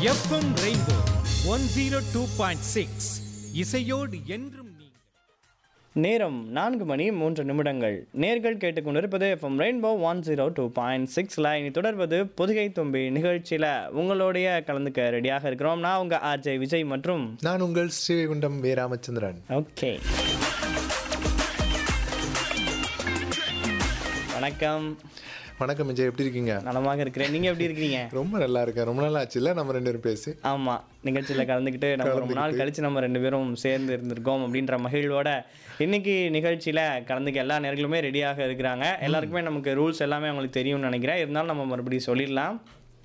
FM rainbow one zero two point six இசையோடு என்றும் நீங்கள் நேரம் நான்கு மணி மூன்று நிமிடங்கள் நேர்கள் கேட்டுக்கொண்டிருப்பது FM rainbow one zero two point சிக்ஸில் இனி தொடர்வது பொதுகை தும்பி நிகழ்ச்சியில் உங்களுடைய கலந்துக்க ரெடியாக இருக்கிறோம் நான் உங்கள் ஆர்ஜே விஜய் மற்றும் நான் உங்கள் ஸ்ரீவைகுண்டம் வே ராமச்சந்திரன் ஓகே வணக்கம் வணக்கம் விஜய் எப்படி இருக்கீங்க நலமாக இருக்கிறேன் நீங்கள் எப்படி இருக்கிறீங்க ரொம்ப நல்லா இருக்கேன் ரொம்ப நாள் ஆச்சுல்ல நம்ம ரெண்டு பேரும் பேசி ஆமாம் நிகழ்ச்சியில் கலந்துக்கிட்டு நம்ம ரொம்ப நாள் கழிச்சு நம்ம ரெண்டு பேரும் சேர்ந்து இருந்திருக்கோம் அப்படின்ற மகிழ்வோட இன்னைக்கு நிகழ்ச்சியில் கலந்துக்க எல்லா நேர்களுமே ரெடியாக இருக்கிறாங்க எல்லாருக்குமே நமக்கு ரூல்ஸ் எல்லாமே அவங்களுக்கு தெரியும்னு நினைக்கிறேன் இருந்தாலும் நம்ம மறுபடியும் சொல்லிடலாம்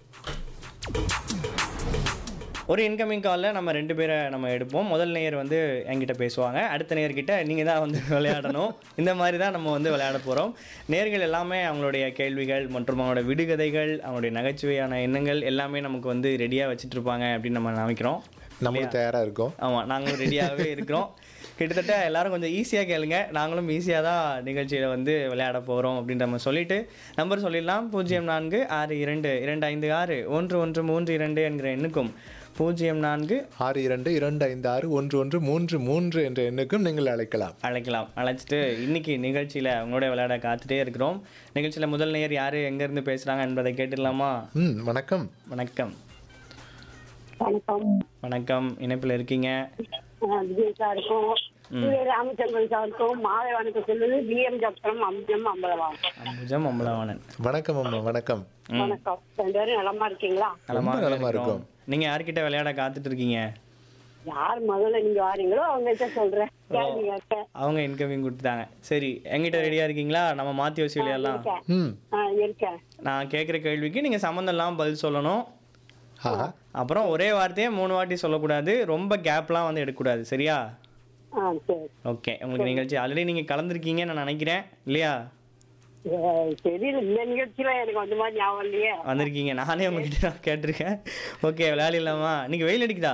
ஒரு இன்கமிங் காலில் நம்ம ரெண்டு பேரை நம்ம எடுப்போம் முதல் நேயர் வந்து என்கிட்ட பேசுவாங்க அடுத்த நேயர்கிட்ட நீங்கள் தான் வந்து விளையாடணும் இந்த மாதிரி தான் நம்ம வந்து விளையாட போகிறோம் நேர்கள் எல்லாமே அவங்களுடைய கேள்விகள் மற்றும் அவங்களோட விடுகதைகள் அவங்களுடைய நகைச்சுவையான எண்ணங்கள் எல்லாமே நமக்கு வந்து ரெடியாக வச்சுட்டு இருப்பாங்க அப்படின்னு நம்ம நினைக்கிறோம் நம்மளும் தயாரா இருக்கோம் ஆமாம் நாங்களும் ரெடியாகவே இருக்கிறோம் கிட்டத்தட்ட எல்லாரும் கொஞ்சம் ஈஸியாக கேளுங்க நாங்களும் ஈஸியாக தான் நிகழ்ச்சியில் வந்து விளையாட போகிறோம் அப்படின்ற நம்ம சொல்லிட்டு நம்பர் சொல்லிடலாம் பூஜ்ஜியம் நான்கு ஆறு இரண்டு இரண்டு ஐந்து ஆறு ஒன்று ஒன்று மூன்று இரண்டு என்கிற எண்ணுக்கும் பூஜ்ஜியம் நான்கு ஆறு இரண்டு இரண்டு ஐந்து ஆறு ஒன்று ஒன்று மூன்று மூன்று என்ற எண்ணுக்கும் நீங்கள் அழைக்கலாம் அழைக்கலாம் அழைச்சிட்டு இன்னைக்கு நிகழ்ச்சியில் உங்களோட விளையாட காத்துட்டே இருக்கிறோம் நிகழ்ச்சியில் முதல் நேயர் யார் எங்கேருந்து பேசுகிறாங்க என்பதை கேட்டுடலாமா ம் வணக்கம் வணக்கம் வணக்கம் வணக்கம் இணைப்பில் இருக்கீங்க அஹ் விஜய் சாருக்கும் திரு ராமச்சந்திரன் சாருக்கும் மாலை வணக்கம் சொல்லுது பிஎம் டாக்டரும் அம்ஜம் அம்பலவாம் அம்புஜம் அம்பலவாணன் வணக்கம் அம்மா வணக்கம் வணக்கம் ரெண்டு பேரும் நலமா இருக்கீங்களா நலமாக நலமா இருக்கோம் இருக்கோம். நீங்கள் யார்கிட்ட விளையாட காத்துட்டு இருக்கீங்க யார் முதல்ல நீங்க வாரீங்களோ அவங்ககிட்ட சொல்றேன் கேள்வி கேட்க அவங்க இன்கமிங் கொடுத்துட்டாங்க சரி எங்கிட்ட ரெடியாக இருக்கீங்களா நம்ம மாற்றி வச்சு விளையாடலாம் இருக்கேன் ம் ஆஹ் இருக்கேன் நான் கேட்குற கேள்விக்கு நீங்கள் சம்மந்தம் இல்லாமல் பதில் சொல்லணும் ஆஹா அப்புறம் ஒரே வார்த்தையே மூணு வாட்டி சொல்லக்கூடாது ரொம்ப கேப்லாம் வந்து எடுக்கக்கூடாது சரியா ஆ சரி ஓகே உங்களுக்கு நிகழ்ச்சி ஆல்ரெடி நீங்கள் கலந்துருக்கீங்கன்னு நான் நினைக்கிறேன் இல்லையா அஹ் தெரியல இந்த நிகழ்ச்சியில எனக்கு வந்து மாதிரி ஞாபகம் இல்லையே வந்திருக்கீங்க நானே உங்ககிட்ட நான் கேட்டிருக்கேன் ஓகே விளையாடலாமா இன்னைக்கு வெயில் அடிக்குதா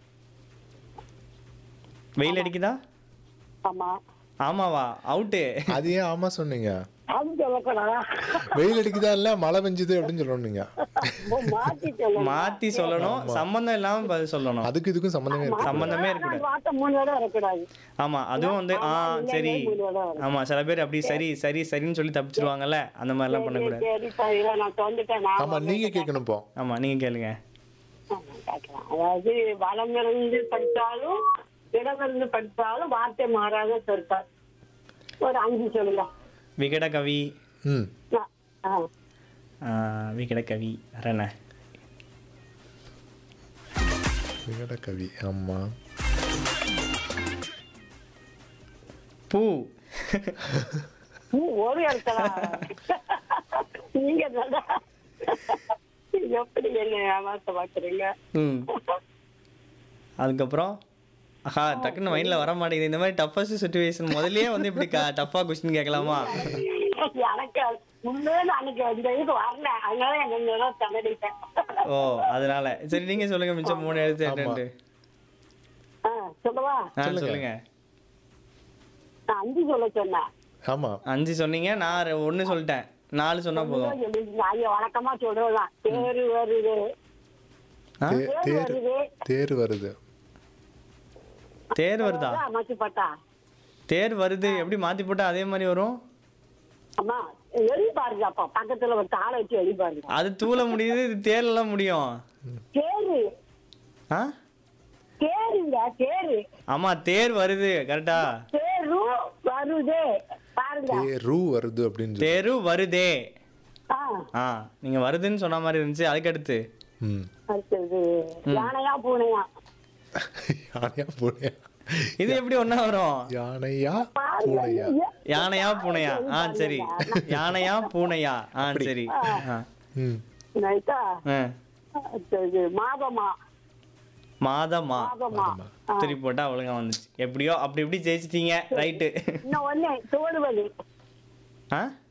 வெயில் அடிக்குதா ஆமா ஆமாவா அவுட்டு அது ஏன் ஆமா சொன்னீங்க அது சொல்லக்கூடாதா வெயில் அடிக்குதா இல்ல மழை பெஞ்சுது அப்படின்னு சொல்லணும் நீங்க ஓ, மாத்தி சொல்லணும் மாற்றி சொல்லணும் சம்மந்தம் இல்லாமல் பதில் சொல்லணும் அதுக்கு இதுக்கும் சம்மந்தமே இருக்கு சம்மந்தமே இருக்கக்கூடாது வார்த்தை மூணு வேலை வரக்கூடாது ஆமா அதுவும் வந்து ஆ சரி மூணு வேலை வரும் ஆமா சில பேர் அப்படி சரி சரி சரின்னு சொல்லி தப்பிச்சிருவாங்கல்ல அந்த மாதிரிலாம் பண்ணக்கூடாது சரி சரி நான் வந்துட்டேன் நான் ஆமா நீங்க கேட்கணும் இப்போ ஆமா நீங்க கேளுங்க ஆமா, கேட்கலாம். அதாவது வளமிருந்து படித்தாலும் இடமிருந்து படித்தாலும் வார்த்தை மாறாத சொற்கள் ஒரு அஞ்சு சொல்லுங்க விகட கவி ம் ஆ, ஆ. ஆ, விகட கவி வேற என்ன விகட கவி ஆமா பூ நீ ஒரு இடத்துல நீங்க நல்லா எப்படி என்ன ஏமாத்த பாக்குறீங்க ம் அதுக்கப்புறம் ஆஹா டக்குன்னு மைண்டில் வர மாட்டேங்குது இந்த மாதிரி டஃபஸ்ட் சுச்சுவேஷன் முதல்லயே வந்து இப்படி டஃப்பாக கொஸ்டின் கேட்கலாமா எனக்கு உண்மையில அன்னைக்கு இந்த இதுக்கு வரல அதனால எனக்கு தகடிட்டேன் ஓ அதனால சரி நீங்க சொல்லுங்க மிச்சம் மூணு எழுத்து என்னன்ட்டு ஆ, சொல்லவா ஆ சொல்லுங்க நான் அஞ்சு சொல்ல சொன்னேன் ஆமா அஞ்சு சொன்னீங்க நான் ஒன்று சொல்லிட்டேன் நாலு சொன்னா போதும் சொல்லிருக்கீங்க. ஐயா வழக்கமா சொல்றதுதான் தேரு வருது ஆ? தே- தேர் தேர் வருது தேர் வருது தேர் வருதா அமைச்சுப்பட்டா தேர் வருது எப்படி மாத்தி போட்டா அதே மாதிரி வரும் அம்மா எழுதி பாருங்க அப்பா பக்கத்துல ஒரு தாளை வச்சு எழுதி பாருங்க அது தூள முடியுது இது தேர்லாம் முடியும் தேரு ஆ தேருங்க தேரு ஆமா தேர் வருது கரெக்டா தேரு வருது பாருங்க தேரு வருது அப்படின்னு சொல்லி தேரு வருதே ஆ ஆ நீங்க வருதுன்னு சொன்ன மாதிரி இருந்துச்சு அதுக்கு அடுத்து ம் அடுத்தது யானையா பூனையா யானையா பூனையா இது எப்படி ஒண்ணா வரும் யானையா பூனையா யானையா பூனையா ஆ சரி யானையா பூனையா ஆ சரி ஆ. ம் நைட்டா ஆ. அடுத்தது மாதமா மாதமா மாதமா திருப்பி போட்டா ஒழுங்கா வந்துச்சு எப்படியோ அப்படி இப்படி ஜெயிச்சிட்டீங்க ரைட்டு இன்னும் ஒண்ணு தோடுவது ஆ